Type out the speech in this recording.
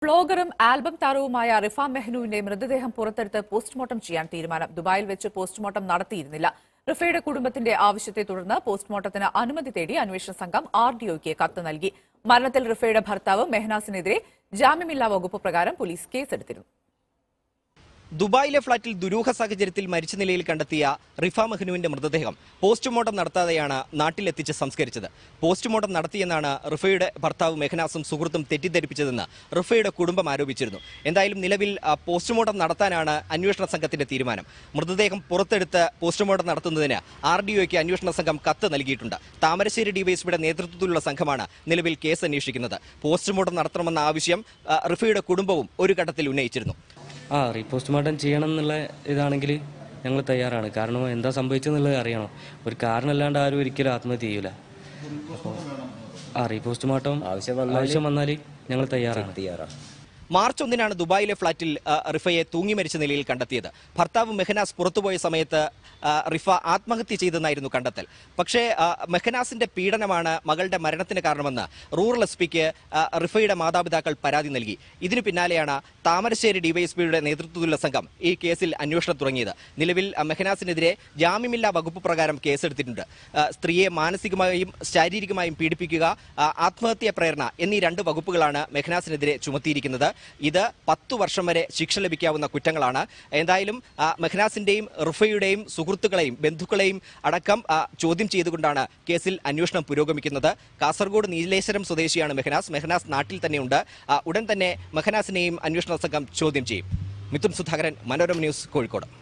വ്ളോഗറും album താരവുമായ റിഫ മെഹ്നുവിന്റെ മൃതദേഹം പുറത്തെടുത്ത് പോസ്റ്റ്മോർട്ടം ചെയ്യാൻ തീരുമാനം ദുബായിൽ വെച്ച് പോസ്റ്റ്മോർട്ടം നടത്തിയിരുന്നില്ല റിഫയുടെ കുടുംബത്തിന്റെ ആവശ്യത്തെ തുടർന്ന് പോസ്റ്റ്മോർട്ടത്തിന് അനുമതി തേടി അന്വേഷണ സംഘം ആർ ഡിഒയ്ക്ക് കത്ത് നൽകി മരണത്തിൽ റിഫയുടെ ഭർത്താവ് മെഹ്നാസിനെതിരെ ജാമ്യമില്ലാ വകുപ്പ് പ്രകാരം പോലീസ് കേസെടുത്തിരുന്നു ദുബായിലെ ഫ്ളാറ്റിൽ ദുരൂഹ സാഹചര്യത്തിൽ മരിച്ച നിലയിൽ കണ്ടെത്തിയ റിഫ മഹ്നുവിന്റെ മൃതദേഹം പോസ്റ്റ്മോർട്ടം നടത്താതെയാണ് നാട്ടിലെത്തിച്ച് സംസ്കരിച്ചത് പോസ്റ്റ്മോർട്ടം നടത്തിയെന്നാണ് റിഫയുടെ ഭർത്താവ് മെഹനാസും സുഹൃത്തും തെറ്റിദ്ധരിപ്പിച്ചതെന്ന് റിഫയുടെ കുടുംബം ആരോപിച്ചിരുന്നു എന്തായാലും നിലവിൽ ആ, പോസ്റ്റ്മോർട്ടം നടത്താനാണ് അന്വേഷണ സംഘത്തിന്റെ തീരുമാനം മൃതദേഹം പുറത്തെടുത്ത് പോസ്റ്റ്മോർട്ടം നടത്തുന്നതിന് ആർ ഡി ഒയ്ക്ക് അന്വേഷണ സംഘം കത്ത് നൽകിയിട്ടുണ്ട് താമരശ്ശേരി ഡിവൈഎസ്പിയുടെ നേതൃത്വത്തിലുള്ള സംഘമാണ് നിലവിൽ കേസ് അന്വേഷിക്കുന്നത് പോസ്റ്റ്മോർട്ടം നടത്തണമെന്ന ആവശ്യം ആ, റിഫയുടെ കുടുംബവും ഒരു ഘട്ടത്തിൽ ഉന്നയിച്ചിരുന്നു ആ റീപോസ്റ്റ്മോർട്ടം ചെയ്യണം എന്നുള്ള ഇതാണെങ്കിൽ ഞങ്ങൾ തയ്യാറാണ് കാരണം എന്താ സംഭവിച്ചെന്നുള്ളത് അറിയണം ഒരു കാരണമല്ലാണ്ട് ആരും ഒരിക്കലും ആത്മഹത്യ ചെയ്യൂല അപ്പോൾ ആ റീപോസ്റ്റ്മോർട്ടം ആവശ്യം വന്നാൽ ഞങ്ങൾ തയ്യാറാണ് മാർച്ച് ഒന്നിനാണ് ദുബായിലെ ഫ്ളാറ്റിൽ ആ, റിഫയെ തൂങ്ങി മരിച്ച നിലയിൽ കണ്ടെത്തിയത് ഭർത്താവ് മെഹനാസ് പുറത്തുപോയ സമയത്ത് ആ, റിഫ ആത്മഹത്യ ചെയ്തെന്നായിരുന്നു കണ്ടെത്തൽ പക്ഷേ ആ, മെഹനാസിന്റെ പീഡനമാണ് മകളുടെ മരണത്തിന് കാരണമെന്ന് റൂറൽ എസ് പിക്ക് റിഫയുടെ മാതാപിതാക്കൾ പരാതി നൽകി ഇതിനു പിന്നാലെയാണ് താമരശ്ശേരി ഡിവൈഎസ്പിയുടെ നേതൃത്വത്തിലുള്ള സംഘം ഈ കേസിൽ അന്വേഷണം തുടങ്ങിയത് നിലവിൽ ആ, മെഹനാസിനെതിരെ ജാമ്യമില്ലാ വകുപ്പ് പ്രകാരം കേസെടുത്തിട്ടുണ്ട് ആ, സ്ത്രീയെ മാനസികമായും ശാരീരികമായും പീഡിപ്പിക്കുക ആ, ആത്മഹത്യാ പ്രേരണ എന്നീ രണ്ട് വകുപ്പുകളാണ് മെഹനാസിനെതിരെ ചുമത്തിയിരിക്കുന്നത് ഇത് പത്തു വർഷം വരെ ശിക്ഷ ലഭിക്കാവുന്ന കുറ്റങ്ങളാണ് എന്തായാലും ആ, മെഹനാസിന്റെയും റുഫയുടെയും സുഹൃത്തുക്കളെയും ബന്ധുക്കളെയും അടക്കം ആ, ചോദ്യം ചെയ്തുകൊണ്ടാണ് കേസിൽ അന്വേഷണം പുരോഗമിക്കുന്നത് കാസർഗോഡ് നീലേശ്വരം സ്വദേശിയാണ് മെഹനാസ് മെഹനാസ് നാട്ടിൽ തന്നെയുണ്ട് ആ, ഉടൻ തന്നെ മെഹനാസിനെയും അന്വേഷണ സംഘം ചോദ്യം ചെയ്യും മിഥുൻ സുധാകരൻ മനോരമ ന്യൂസ് കോഴിക്കോട്